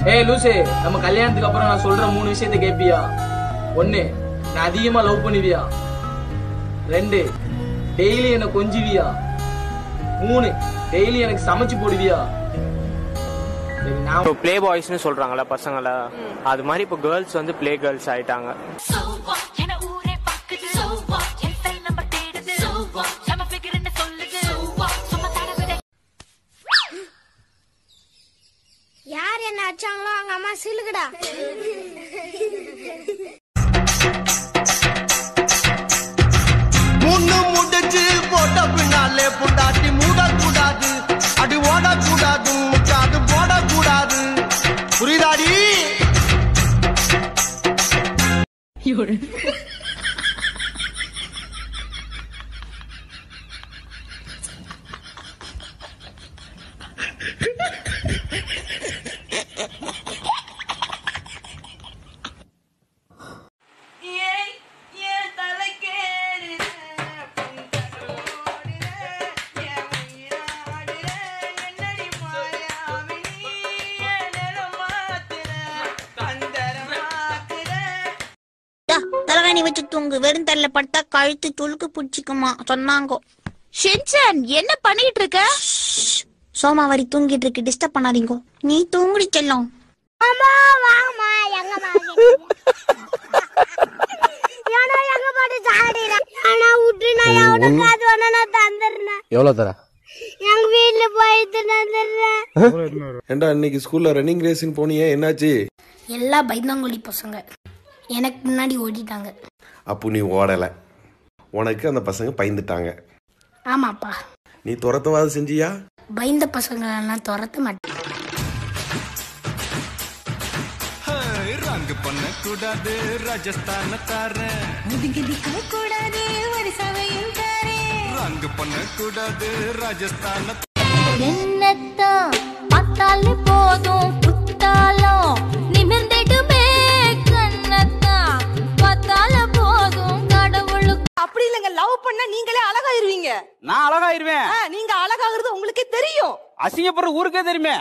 ஏய் லூசு நம்ம கல்யாணத்துக்கு அப்புறம் நான் சொல்ற மூணு விஷயத்த கேப்பியா ஒண்ணு நான் அதிகமா லவ் பண்ணுவியா ரெண்டு டெய்லி என்ன கொஞ்சுவியா மூணு டெய்லி எனக்கு சமைச்சு போடுவியா சரி நான் இப்போ ப்ளே பாய்ஸ்னு சொல்றாங்கல்ல பசங்கள அது மாதிரி இப்போ கேர்ள்ஸ் வந்து ப்ளே கேர்ள்ஸ் ஆயிட்டாங்க So what? என ஊரே பாக்குது. So what? N cell number தேடுது. So what? நம்ம figure என்ன சொல்லுது. So what? சும்மா தடவுது. யார் என்ன அடிச்சாங்களோ அவங்க அம்மா சிலுக்குடா முன்னு முடிச்சு போட்ட பின்னாலே புண்டாட்டி மூடக்கூடாது அடி ஓடக்கூடாது முக்காது போடக்கூடாது புரியுதாடி தலைகாணி வச்சு தூங்கு வெறும் தரையில படுத்தா கழுத்து துளுக்கு பிடிச்சிக்குமா சொன்னாங்க ஷின்சான் என்ன பண்ணிட்டு இருக்க சோமாவாரி தூங்கிட்டு இருக்கு டிஸ்டர்ப் பண்ணாதீங்க நீ தூங்குடி செல்லம் அம்மா வாங்கம்மா எங்கம்மா ஏன்னா எங்க பாட்டு சாடிறேன் ஆனா விட்டு நான் எவனுக்கு அது வேணா நான் தந்துடுறேன் எவ்வளோ தர எங்க வீட்டுல போய் தந்துடுறேன் ஏண்டா இன்னைக்கு ஸ்கூல்ல ரன்னிங் ரேஸ்னு போனியே என்னாச்சு எல்லா பைந்தாங்குழி பசங்க எனக்கு முன்னாடி ஓடிட்டாங்க அப்போ நீ ஓடலை உனக்கு அந்த பசங்க பயந்துட்டாங்க ஆமாப்பா நீ துரத்தவாது செஞ்சியா பயந்த பசங்களெல்லாம் துரத்த மாட்டேன் ரங்கு பண்ணக்கூடாது ராஜஸ்தான தாரேன் கூடாது ஒரு சவையும் தாரே ரங்கு பண்ணக்கூடாது ராஜஸ்தான என்னத்தான் பார்த்தாலே போதும் புத்தாலம் நிமிர்ந்திடுமே கண்ணத்தான் பார்த்தால போதும் கடவுளுக்கு அப்படி இல்லைங்க லவ் பண்ணா நீங்களே அழகாயிருவீங்க நான் அழகாயிருவேன் ஆ, நீங்க அழகாகிறது உங்களுக்கே தெரியும் அசிங்கப்படுற ஊருக்கே தெரியுமே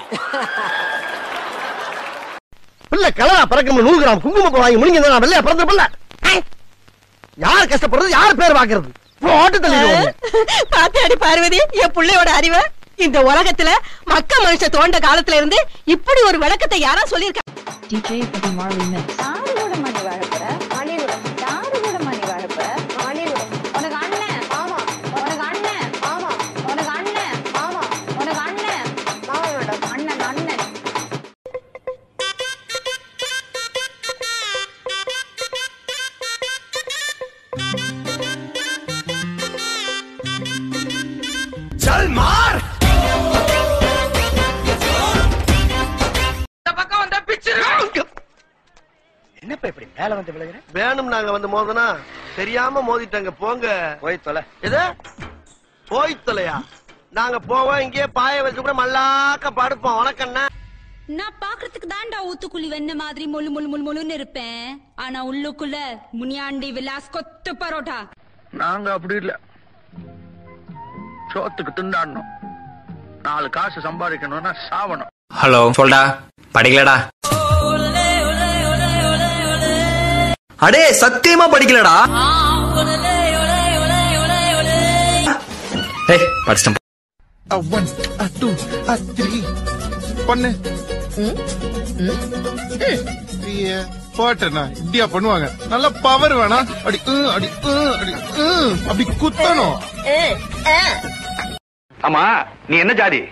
பிள்ளை கலரா பறக்கணும் நூறு கிராம் குங்குமம் வாங்கி முடிங்க நான் வெள்ளையா பிறந்த பிள்ளை யார் கஷ்டப்படுறது யார் பேர் பாக்குறது ஓட்டு தள்ளி பாத்தாடி பார்வதி என் பிள்ளையோட அறிவை இந்த உலகத்துல மக்க மனுஷ தோண்ட காலத்துல இருந்து இப்படி ஒரு விளக்கத்தை யாரா சொல்லியிருக்கா சல் மார் என்னப்பா இப்படி மேல வந்து விழுகிற வேணும் நாங்க வந்து மோதனா தெரியாம மோதிட்டாங்க போங்க போய் தொலை எது போய் தொலையா நாங்க போவோம் இங்கே பாய வச்சு கூட மல்லாக்க படுப்போம் வணக்கண்ணா நான் பாக்குறதுக்கு தாண்டா ஊத்துக்குழி வெண்ண மாதிரி மொழு மொழு மொழு மொழுன்னு இருப்பேன் ஆனா உள்ளுக்குள்ள முனியாண்டி விலாஸ் கொத்து பரோட்டா நாங்க அப்படி இல்ல சோத்துக்கு திண்டாடணும் நாலு காசு சம்பாதிக்கணும்னா சாவணும் ஹலோ சொல்டா படிக்கலடா அடே சத்தியமா படிக்கலடா ஏய் படிச்சிட்டேன் ஒன் டூ த்ரீ பண்ணு போட்டேண்ணா இப்படியா பண்ணுவாங்க நல்ல பவர் வேணா அடி உ, அடி உ, அடி உ, அப்படி குத்தணும் ஆமா நீ என்ன ஜாதி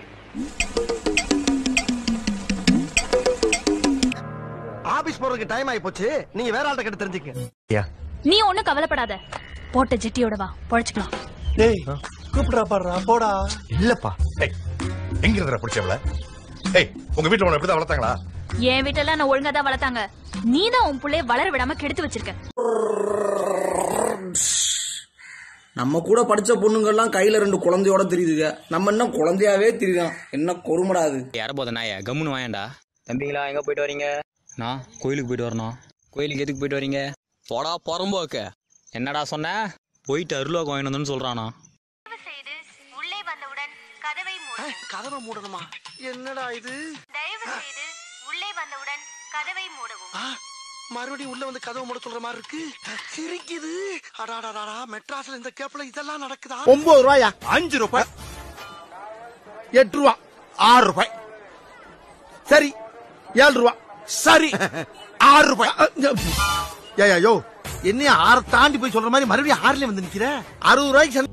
ஆபீஸ் போறதுக்கு டைம் ஆயி போச்சு நீங்க வேற ஆள்கிட்ட கேட்டு தெரிஞ்சுக்க நீ ஒண்ணும் கவலைப்படாத போட்ட ஜெட்டியோட வா பொழைச்சுக்கலாம் டேய் கூப்பிடுறா பாடுறா போடா இல்லப்பா எங்க இருக்கிற பிடிச்சவள ஏய் உங்க வீட்டுல உன எப்படிதான் வளர்த்தாங்களா என் வீட்டெல்லாம் நான் ஒழுங்கா தான் வளர்த்தாங்க நீ தான் உன் புள்ளைய வளர விடாம கெடுத்து வச்சிருக்க நம்ம கூட படிச்ச பொண்ணுங்கெல்லாம் கையில ரெண்டு குழந்தையோட தெரியுதுங்க நம்ம என்ன குழந்தையாவே தெரியுதான் என்ன கொருமடாது யார போத நாய கம்முன்னு வாயண்டா தம்பிங்களா எங்க போயிட்டு வரீங்க நான் கோயிலுக்கு போயிட்டு வரணும் கோயிலுக்கு எதுக்கு போயிட்டு வரீங்க போடா புறம்போக்க என்னடா சொன்ன போயிட்டு அருளாக்கு வாங்கிட்டு வந்தேன்னு சொல்றானா செய்து உள்ளே வந்தவுடன் கதவை மூடு கதவை மூடணுமா என்னடா இது தயவு செய்து உள்ளே வந்தவுடன் கதவை மூடவும் மறுபடியும் உள்ள வந்து கதவு மூட சொல்ற மாதிரி இருக்கு சிரிக்குது அடாடாடா மெட்ராஸ்ல இந்த கேப்ல இதெல்லாம் நடக்குதா ஒன்பது ரூபாயா அஞ்சு ரூபாய் எட்டு ரூபா ஆறு ரூபாய் சரி ஏழு ரூபா சரி ஆறு ரூபாய் ஏயா யோ என்னைய ஆறு தாண்டி போய் சொல்ற மாதிரி மறுபடியும் ஆறுல வந்து நிக்கிற அறுபது ரூபாய்க்கு சந்தை-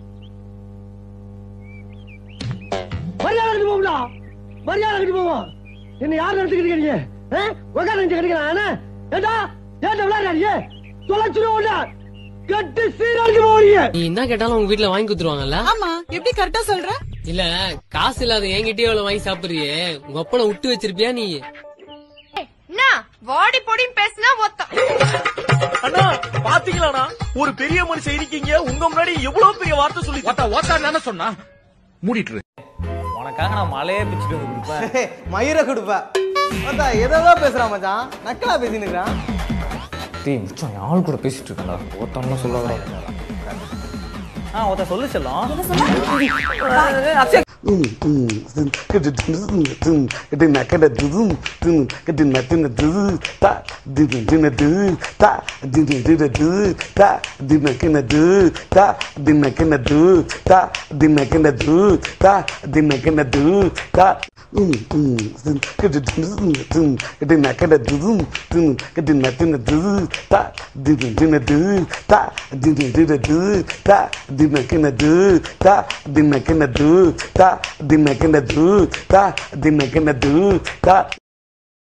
மரியாதை கட்டி போகும்டா மரியாதை கட்டி போவோம் என்ன யார் நடத்துக்கிட்டு நீங்க உட்கார நினைச்சு கிடைக்கிறான் ஏண்டா ஏண்டா விளையாடுறீங்க தொலைச்சிருவோம் கட்டு சீராளுக்கு போறீங்க நீ என்ன கேட்டாலும் உங்க வீட்ல வாங்கி குடுத்துருவாங்கல்ல ஆமா எப்படி கரெக்டா சொல்ற இல்ல காசு இல்லாத என்கிட்டயே அவ்வளவு வாங்கி சாப்பிடுறியே உங்க அப்பனை விட்டு வச்சிருப்பியா நீ என்ன வாடி பொடின்னு பேசினா ஒத்தம் அண்ணா பாத்தீங்களாண்ணா ஒரு பெரிய மனுஷன் இருக்கீங்க உங்க முன்னாடி எவ்வளவு பெரிய வார்த்தை சொல்லி ஓத்தா என்ன சொன்னா மூடிட்டு உனக்காக நான் மலையே பிச்சுட்டு வந்து கொடுப்பேன் மயிரை கொடுப்ப மச்சான் எதோ பேசுறான் மச்சான் நக்கலா பேசினுக்கிறான் டேய் மச்சான் என் ஆள் கூட பேசிட்டு இருக்கேன்டா ஒருத்தவங்க சொல்ல ஆ ஒருத்த சொல்லு செல்லம் do, ta, dinna gonna do, ta, dinna gonna do, ta.